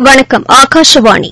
வணக்கம் ஆகாஷவாணி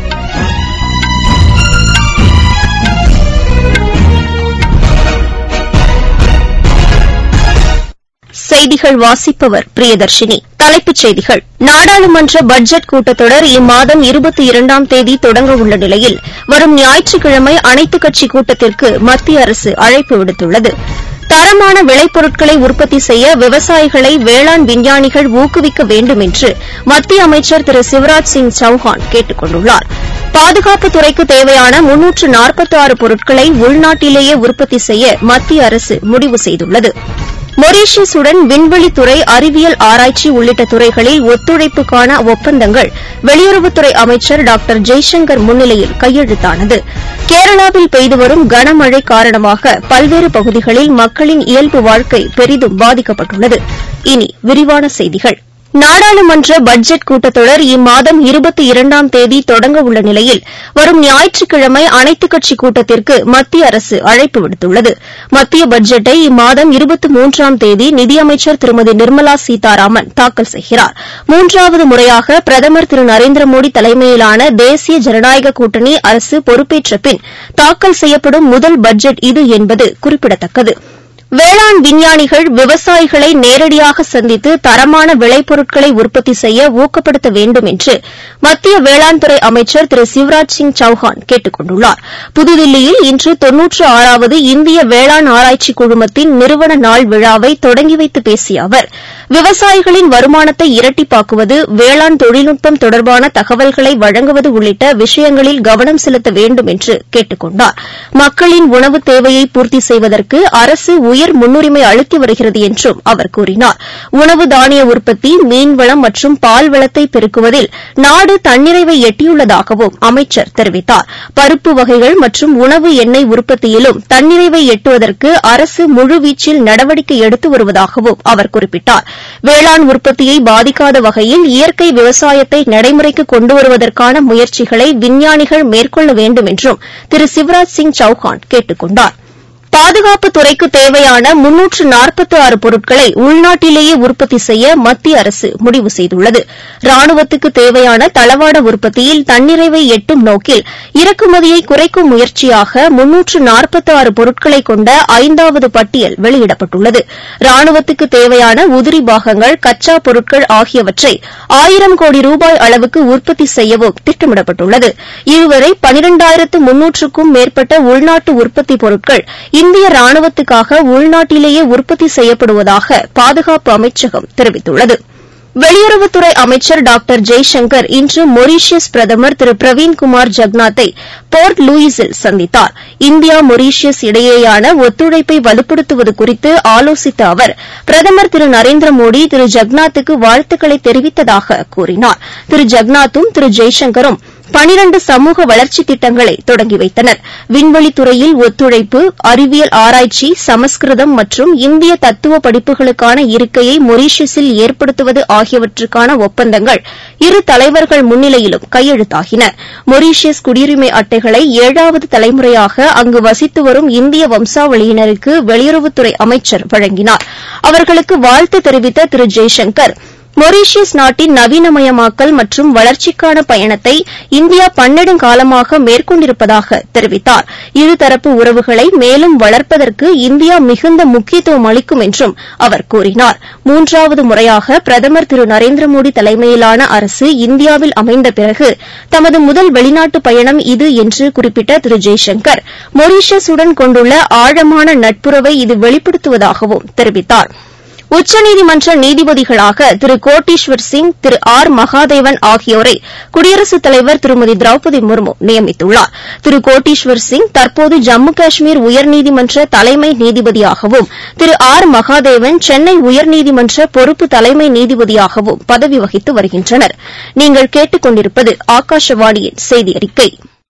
செய்திகள் வாசிப்பவர் பிரியதர்ஷினி தலைப்புச் செய்திகள் நாடாளுமன்ற பட்ஜெட் கூட்டத்தொடர் இம்மாதம் இருபத்தி இரண்டாம் தேதி தொடங்க உள்ள நிலையில் வரும் ஞாயிற்றுக்கிழமை அனைத்துக் கட்சி கூட்டத்திற்கு மத்திய அரசு அழைப்பு விடுத்துள்ளது தரமான விளைபொருட்களை உற்பத்தி செய்ய விவசாயிகளை வேளாண் விஞ்ஞானிகள் ஊக்குவிக்க வேண்டும் என்று மத்திய அமைச்சர் திரு சிவராஜ் சிங் சௌஹான் கேட்டுக் கொண்டுள்ளார் பாதுகாப்புத் துறைக்கு தேவையான முன்னூற்று நாற்பத்தி ஆறு பொருட்களை உள்நாட்டிலேயே உற்பத்தி செய்ய மத்திய அரசு முடிவு செய்துள்ளது மொரீஷியஸுடன் விண்வெளித்துறை அறிவியல் ஆராய்ச்சி உள்ளிட்ட துறைகளில் ஒத்துழைப்புக்கான ஒப்பந்தங்கள் வெளியுறவுத்துறை அமைச்சர் டாக்டர் ஜெய்சங்கர் முன்னிலையில் கையெழுத்தானது கேரளாவில் பெய்து வரும் கனமழை காரணமாக பல்வேறு பகுதிகளில் மக்களின் இயல்பு வாழ்க்கை பெரிதும் பாதிக்கப்பட்டுள்ளது இனி விரிவான செய்திகள் நாடாளுமன்ற பட்ஜெட் கூட்டத்தொடர் இம்மாதம் இருபத்தி இரண்டாம் தேதி தொடங்க உள்ள நிலையில் வரும் ஞாயிற்றுக்கிழமை அனைத்துக் கட்சி கூட்டத்திற்கு மத்திய அரசு அழைப்பு விடுத்துள்ளது மத்திய பட்ஜெட்டை இம்மாதம் இருபத்தி மூன்றாம் தேதி நிதியமைச்சர் திருமதி நிர்மலா சீதாராமன் தாக்கல் செய்கிறார் மூன்றாவது முறையாக பிரதமர் திரு நரேந்திர மோடி தலைமையிலான தேசிய ஜனநாயக கூட்டணி அரசு பொறுப்பேற்ற பின் தாக்கல் செய்யப்படும் முதல் பட்ஜெட் இது என்பது குறிப்பிடத்தக்கது வேளாண் விஞ்ஞானிகள் விவசாயிகளை நேரடியாக சந்தித்து தரமான விளைபொருட்களை உற்பத்தி செய்ய ஊக்கப்படுத்த வேண்டும் என்று மத்திய வேளாண் துறை அமைச்சர் திரு சிவராஜ் சிங் சௌஹான் கேட்டுக் கொண்டுள்ளார் புதுதில்லியில் இன்று தொன்னூற்று ஆறாவது இந்திய வேளாண் ஆராய்ச்சி குழுமத்தின் நிறுவன நாள் விழாவை தொடங்கி வைத்து பேசிய அவர் விவசாயிகளின் வருமானத்தை இரட்டிப்பாக்குவது வேளாண் தொழில்நுட்பம் தொடர்பான தகவல்களை வழங்குவது உள்ளிட்ட விஷயங்களில் கவனம் செலுத்த வேண்டும் என்று கேட்டுக் கொண்டார் மக்களின் உணவு தேவையை பூர்த்தி செய்வதற்கு அரசு உயர் முன்னுரிமை அளித்து வருகிறது என்றும் அவர் கூறினார் உணவு தானிய உற்பத்தி மீன்வளம் மற்றும் பால்வளத்தை பெருக்குவதில் நாடு தன்னிறைவை எட்டியுள்ளதாகவும் அமைச்சர் தெரிவித்தார் பருப்பு வகைகள் மற்றும் உணவு எண்ணெய் உற்பத்தியிலும் தன்னிறைவை எட்டுவதற்கு அரசு முழுவீச்சில் நடவடிக்கை எடுத்து வருவதாகவும் அவர் குறிப்பிட்டார் வேளாண் உற்பத்தியை பாதிக்காத வகையில் இயற்கை விவசாயத்தை நடைமுறைக்கு கொண்டு வருவதற்கான முயற்சிகளை விஞ்ஞானிகள் மேற்கொள்ள வேண்டும் என்றும் திரு சிவராஜ் சிங் சௌஹான் கேட்டுக் கொண்டார் பாதுகாப்புத் துறைக்கு தேவையான முன்னூற்று நாற்பத்தி ஆறு பொருட்களை உள்நாட்டிலேயே உற்பத்தி செய்ய மத்திய அரசு முடிவு செய்துள்ளது ராணுவத்துக்கு தேவையான தளவாட உற்பத்தியில் தன்னிறைவை எட்டும் நோக்கில் இறக்குமதியை குறைக்கும் முயற்சியாக முன்னூற்று நாற்பத்தி ஆறு பொருட்களை கொண்ட ஐந்தாவது பட்டியல் வெளியிடப்பட்டுள்ளது ராணுவத்துக்கு தேவையான உதிரி பாகங்கள் கச்சா பொருட்கள் ஆகியவற்றை ஆயிரம் கோடி ரூபாய் அளவுக்கு உற்பத்தி செய்யவும் திட்டமிடப்பட்டுள்ளது இதுவரை பனிரெண்டாயிரத்து முன்னூற்றுக்கும் மேற்பட்ட உள்நாட்டு உற்பத்தி பொருட்கள் இந்திய ராணுவத்துக்காக உள்நாட்டிலேயே உற்பத்தி செய்யப்படுவதாக பாதுகாப்பு அமைச்சகம் தெரிவித்துள்ளது வெளியுறவுத்துறை அமைச்சர் டாக்டர் ஜெய்சங்கர் இன்று மொரீஷியஸ் பிரதமர் திரு பிரவீன்குமார் ஜக்நாத்தை போர்ட் லூயிஸில் சந்தித்தார் இந்தியா மொரீஷியஸ் இடையேயான ஒத்துழைப்பை வலுப்படுத்துவது குறித்து ஆலோசித்த அவர் பிரதமர் திரு நரேந்திர மோடி திரு ஜக்நாத்துக்கு வாழ்த்துக்களை தெரிவித்ததாக கூறினார் திரு ஜக்நாத்தும் திரு ஜெய்சங்கரும் பனிரண்டு சமூக வளர்ச்சித் திட்டங்களை தொடங்கி வைத்தனர் விண்வெளித்துறையில் ஒத்துழைப்பு அறிவியல் ஆராய்ச்சி சமஸ்கிருதம் மற்றும் இந்திய தத்துவ படிப்புகளுக்கான இருக்கையை மொரீஷியஸில் ஏற்படுத்துவது ஆகியவற்றுக்கான ஒப்பந்தங்கள் இரு தலைவர்கள் முன்னிலையிலும் கையெழுத்தாகின மொரீஷியஸ் குடியுரிமை அட்டைகளை ஏழாவது தலைமுறையாக அங்கு வசித்து வரும் இந்திய வம்சாவளியினருக்கு வெளியுறவுத்துறை அமைச்சர் வழங்கினார் அவர்களுக்கு வாழ்த்து தெரிவித்த திரு ஜெய்சங்கர் மொரீஷியஸ் நாட்டின் நவீனமயமாக்கல் மற்றும் வளர்ச்சிக்கான பயணத்தை இந்தியா பன்னெடுங்காலமாக மேற்கொண்டிருப்பதாக தெரிவித்தார் இருதரப்பு உறவுகளை மேலும் வளர்ப்பதற்கு இந்தியா மிகுந்த முக்கியத்துவம் அளிக்கும் என்றும் அவர் கூறினார் மூன்றாவது முறையாக பிரதமர் திரு நரேந்திர மோடி தலைமையிலான அரசு இந்தியாவில் அமைந்த பிறகு தமது முதல் வெளிநாட்டு பயணம் இது என்று குறிப்பிட்ட திரு ஜெய்சங்கர் மொரீஷியஸுடன் கொண்டுள்ள ஆழமான நட்புறவை இது வெளிப்படுத்துவதாகவும் தெரிவித்தாா் உச்சநீதிமன்ற நீதிபதிகளாக திரு கோட்டீஸ்வர் சிங் திரு ஆர் மகாதேவன் ஆகியோரை குடியரசுத் தலைவர் திருமதி திரௌபதி முர்மு நியமித்துள்ளார் திரு கோட்டீஸ்வர் சிங் தற்போது ஜம்மு காஷ்மீர் உயர்நீதிமன்ற தலைமை நீதிபதியாகவும் திரு ஆர் மகாதேவன் சென்னை உயர்நீதிமன்ற பொறுப்பு தலைமை நீதிபதியாகவும் பதவி வகித்து வருகின்றனர் நீங்கள் கேட்டுக் கொண்டிருப்பது ஆகாஷவாணியின் செய்தி அறிக்கை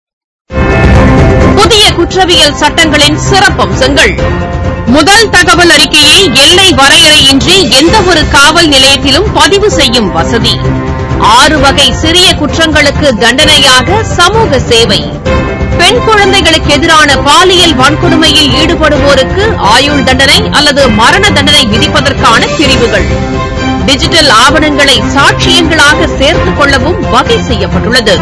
புதிய குற்றவியல் சட்டங்களின் சிறப்பம்சங்கள் முதல் தகவல் அறிக்கையை எல்லை வரையறையின்றி எந்தவொரு காவல் நிலையத்திலும் பதிவு செய்யும் வசதி ஆறு வகை சிறிய குற்றங்களுக்கு தண்டனையாக சமூக சேவை பெண் குழந்தைகளுக்கு எதிரான பாலியல் வன்கொடுமையில் ஈடுபடுவோருக்கு ஆயுள் தண்டனை அல்லது மரண தண்டனை விதிப்பதற்கான பிரிவுகள் டிஜிட்டல் ஆவணங்களை சாட்சியங்களாக சேர்த்துக் கொள்ளவும் வகை செய்யப்பட்டுள்ளது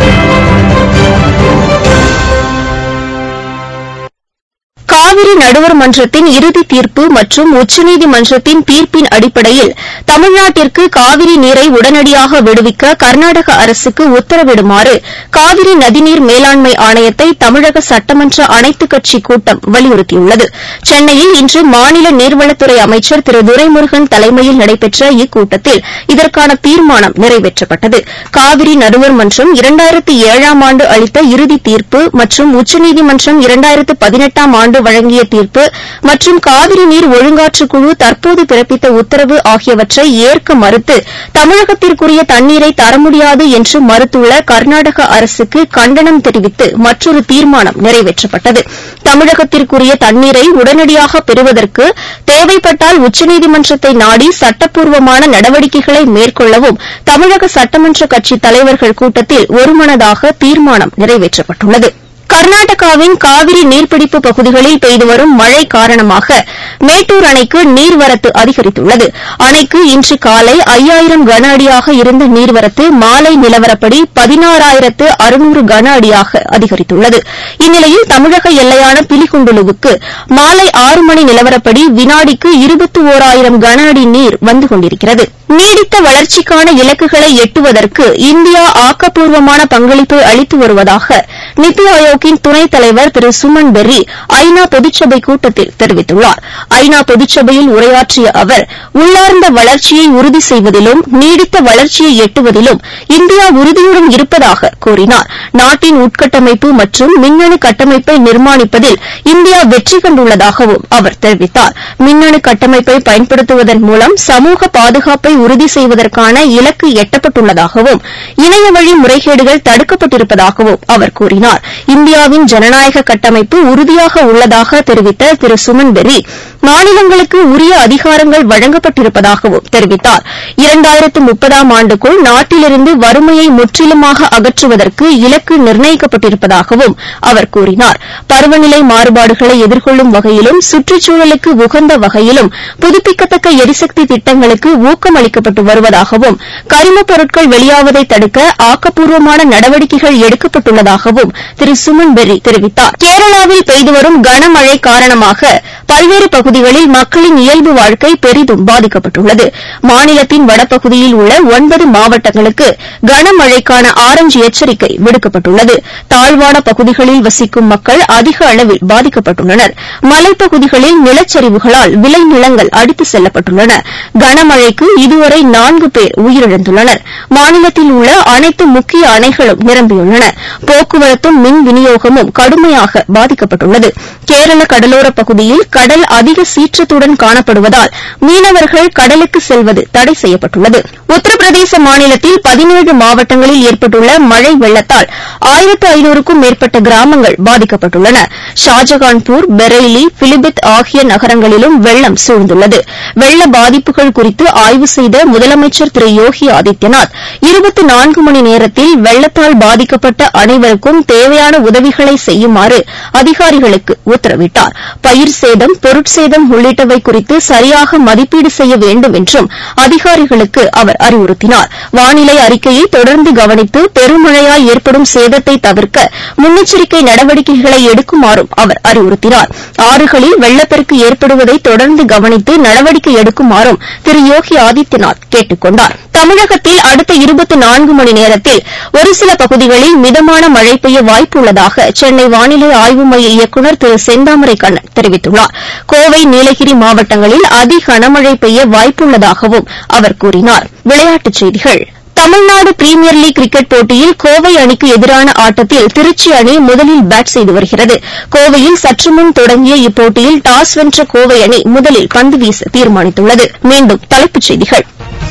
காவிரி நடுவர் மன்றத்தின் இறுதி தீர்ப்பு மற்றும் உச்சநீதிமன்றத்தின் தீர்ப்பின் அடிப்படையில் தமிழ்நாட்டிற்கு காவிரி நீரை உடனடியாக விடுவிக்க கர்நாடக அரசுக்கு உத்தரவிடுமாறு காவிரி நதிநீர் மேலாண்மை ஆணையத்தை தமிழக சட்டமன்ற அனைத்துக் கட்சி கூட்டம் வலியுறுத்தியுள்ளது சென்னையில் இன்று மாநில நீர்வளத்துறை அமைச்சர் திரு துரைமுருகன் தலைமையில் நடைபெற்ற இக்கூட்டத்தில் இதற்கான தீர்மானம் நிறைவேற்றப்பட்டது காவிரி நடுவர் மன்றம் இரண்டாயிரத்து ஏழாம் ஆண்டு அளித்த இறுதி தீர்ப்பு மற்றும் உச்சநீதிமன்றம் இரண்டாயிரத்து பதினெட்டாம் ஆண்டு வழங்கிய தீர்ப்பு மற்றும் காவிரி நீர் ஒழுங்காற்றுக் குழு தற்போது பிறப்பித்த உத்தரவு ஆகியவற்றை ஏற்க மறுத்து தமிழகத்திற்குரிய தண்ணீரை தர முடியாது என்று மறுத்துள்ள கர்நாடக அரசுக்கு கண்டனம் தெரிவித்து மற்றொரு தீர்மானம் நிறைவேற்றப்பட்டது தமிழகத்திற்குரிய தண்ணீரை உடனடியாக பெறுவதற்கு தேவைப்பட்டால் உச்சநீதிமன்றத்தை நாடி சட்டப்பூர்வமான நடவடிக்கைகளை மேற்கொள்ளவும் தமிழக சட்டமன்ற கட்சித் தலைவர்கள் கூட்டத்தில் ஒருமனதாக தீர்மானம் நிறைவேற்றப்பட்டுள்ளது கர்நாடகாவின் காவிரி நீர்பிடிப்பு பகுதிகளில் பெய்து வரும் மழை காரணமாக மேட்டூர் அணைக்கு நீர்வரத்து அதிகரித்துள்ளது அணைக்கு இன்று காலை ஐயாயிரம் கன அடியாக இருந்த நீர்வரத்து மாலை நிலவரப்படி பதினாறாயிரத்து அறுநூறு கன அடியாக அதிகரித்துள்ளது இந்நிலையில் தமிழக எல்லையான பிலிகுண்டுலுவுக்கு மாலை ஆறு மணி நிலவரப்படி வினாடிக்கு இருபத்தி ஓராயிரம் கன அடி நீர் வந்து கொண்டிருக்கிறது நீடித்த வளர்ச்சிக்கான இலக்குகளை எட்டுவதற்கு இந்தியா ஆக்கப்பூர்வமான பங்களிப்பு அளித்து வருவதாக நித்தி ஆயோக்கின் துணைத் தலைவர் திரு சுமன் பெர்ரி ஐநா பொதுச்சபை கூட்டத்தில் தெரிவித்துள்ளார் ஐநா பொதுச்சபையில் உரையாற்றிய அவர் உள்ளார்ந்த வளர்ச்சியை உறுதி செய்வதிலும் நீடித்த வளர்ச்சியை எட்டுவதிலும் இந்தியா உறுதியுடன் இருப்பதாக கூறினார் நாட்டின் உட்கட்டமைப்பு மற்றும் மின்னணு கட்டமைப்பை நிர்மாணிப்பதில் இந்தியா வெற்றி கண்டுள்ளதாகவும் அவர் தெரிவித்தார் மின்னணு கட்டமைப்பை பயன்படுத்துவதன் மூலம் சமூக பாதுகாப்பை உறுதி செய்வதற்கான இலக்கு எட்டப்பட்டுள்ளதாகவும் இணைய வழி முறைகேடுகள் தடுக்கப்பட்டிருப்பதாகவும் அவர் கூறினார் இந்தியாவின் ஜனநாயக கட்டமைப்பு உறுதியாக உள்ளதாக தெரிவித்த திரு சுமன் பெர்ரி மாநிலங்களுக்கு உரிய அதிகாரங்கள் வழங்கப்பட்டிருப்பதாகவும் தெரிவித்தார் இரண்டாயிரத்து முப்பதாம் ஆண்டுக்குள் நாட்டிலிருந்து வறுமையை முற்றிலுமாக அகற்றுவதற்கு இலக்கு நிர்ணயிக்கப்பட்டிருப்பதாகவும் அவர் கூறினார் பருவநிலை மாறுபாடுகளை எதிர்கொள்ளும் வகையிலும் சுற்றுச்சூழலுக்கு உகந்த வகையிலும் புதுப்பிக்கத்தக்க எரிசக்தி திட்டங்களுக்கு ஊக்கம் அளிக்கப்பட்டு வருவதாகவும் கரிமப் பொருட்கள் வெளியாவதை தடுக்க ஆக்கப்பூர்வமான நடவடிக்கைகள் எடுக்கப்பட்டுள்ளதாகவும் திரு சுமன் பெர்ரி தெரிவித்தார் கேரளாவில் பெய்து வரும் கனமழை காரணமாக பல்வேறு பகுதிகளில் மக்களின் இயல்பு வாழ்க்கை பெரிதும் பாதிக்கப்பட்டுள்ளது மாநிலத்தின் வடபகுதியில் உள்ள ஒன்பது மாவட்டங்களுக்கு கனமழைக்கான ஆரஞ்சு எச்சரிக்கை விடுக்கப்பட்டுள்ளது தாழ்வான பகுதிகளில் வசிக்கும் மக்கள் அதிக அளவில் பாதிக்கப்பட்டுள்ளனர் மலைப்பகுதிகளில் நிலச்சரிவுகளால் விளைநிலங்கள் அடித்து செல்லப்பட்டுள்ளன கனமழைக்கு இதுவரை நான்கு பேர் உயிரிழந்துள்ளனர் மாநிலத்தில் உள்ள அனைத்து முக்கிய அணைகளும் நிரம்பியுள்ளன போக்குவரத்தும் மின் விநியோகமும் கடுமையாக பாதிக்கப்பட்டுள்ளது கேரள கடலோரப் பகுதியில் கடல் அதிக சீற்றத்துடன் காணப்படுவதால் மீனவர்கள் கடலுக்கு செல்வது தடை செய்யப்பட்டுள்ளது உத்தரப்பிரதேச மாநிலத்தில் பதினேழு மாவட்டங்களில் ஏற்பட்டுள்ள மழை வெள்ளத்தால் ஆயிரத்து ஐநூறுக்கும் மேற்பட்ட கிராமங்கள் பாதிக்கப்பட்டுள்ளன ஷாஜகான்பூர் பெரேலி பிலிபித் ஆகிய நகரங்களிலும் வெள்ளம் சூழ்ந்துள்ளது வெள்ள பாதிப்புகள் குறித்து ஆய்வு செய்த முதலமைச்சர் திரு யோகி ஆதித்யநாத் இருபத்தி நான்கு மணி நேரத்தில் வெள்ளத்தால் பாதிக்கப்பட்ட அனைவருக்கும் தேவையான உதவிகளை செய்யுமாறு அதிகாரிகளுக்கு உத்தரவிட்டார் பயிர் சேதம் பொருட்சேதம் உள்ளிட்டவை குறித்து சரியாக மதிப்பீடு செய்ய வேண்டும் என்றும் அதிகாரிகளுக்கு அவர் அறிவுறுத்தினார் வானிலை அறிக்கையை தொடர்ந்து கவனித்து பெருமழையால் ஏற்படும் சேதத்தை தவிர்க்க முன்னெச்சரிக்கை நடவடிக்கைகளை எடுக்குமாறும் அவர் அறிவுறுத்தினார் ஆறுகளில் வெள்ளப்பெருக்கு ஏற்படுவதை தொடர்ந்து கவனித்து நடவடிக்கை எடுக்குமாறும் திரு யோகி ஆதித்யநாத் கேட்டுக் கொண்டார் தமிழகத்தில் அடுத்த இருபத்தி நான்கு மணி நேரத்தில் ஒரு சில பகுதிகளில் மிதமான மழை பெய்ய வாய்ப்புள்ளதாக சென்னை வானிலை ஆய்வு மைய இயக்குநர் திரு செந்தாமரை கண்ணன் தெரிவித்துள்ளார் கோவை நீலகிரி மாவட்டங்களில் அதி கனமழை பெய்ய வாய்ப்புள்ளதாகவும் அவர் கூறினார் விளையாட்டுச் செய்திகள் தமிழ்நாடு பிரீமியர் லீக் கிரிக்கெட் போட்டியில் கோவை அணிக்கு எதிரான ஆட்டத்தில் திருச்சி அணி முதலில் பேட் செய்து வருகிறது கோவையில் சற்றுமுன் தொடங்கிய இப்போட்டியில் டாஸ் வென்ற கோவை அணி முதலில் பந்து வீச தீர்மானித்துள்ளது மீண்டும் தலைப்புச் செய்திகள்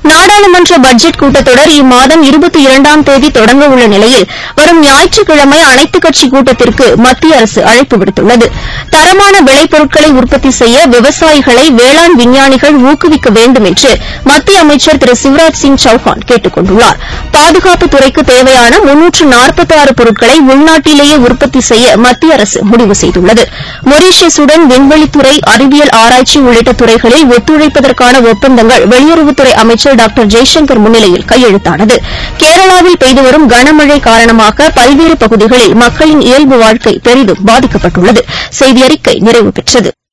நாடாளுமன்ற பட்ஜெட் கூட்டத்தொடர் இம்மாதம் இருபத்தி இரண்டாம் தேதி தொடங்க உள்ள நிலையில் வரும் ஞாயிற்றுக்கிழமை அனைத்துக் கட்சி கூட்டத்திற்கு மத்திய அரசு அழைப்பு விடுத்துள்ளது தரமான விளைபொருட்களை உற்பத்தி செய்ய விவசாயிகளை வேளாண் விஞ்ஞானிகள் ஊக்குவிக்க வேண்டும் என்று மத்திய அமைச்சர் திரு சிவராஜ் சிங் சௌஹான் கேட்டுக் கொண்டுள்ளார் பாதுகாப்புத் துறைக்கு தேவையான முன்னூற்று நாற்பத்தாறு பொருட்களை உள்நாட்டிலேயே உற்பத்தி செய்ய மத்திய அரசு முடிவு செய்துள்ளது மொரீஷியஸுடன் விண்வெளித்துறை அறிவியல் ஆராய்ச்சி உள்ளிட்ட துறைகளில் ஒத்துழைப்பதற்கான ஒப்பந்தங்கள் வெளியுறவுத்துறை அமைச்சர் டாக்டர் ஜெய்சங்கர் முன்னிலையில் கையெழுத்தானது கேரளாவில் பெய்து வரும் கனமழை காரணமாக பல்வேறு பகுதிகளில் மக்களின் இயல்பு வாழ்க்கை பெரிதும் பாதிக்கப்பட்டுள்ளது செய்தி அறிக்கை நிறைவு பெற்றது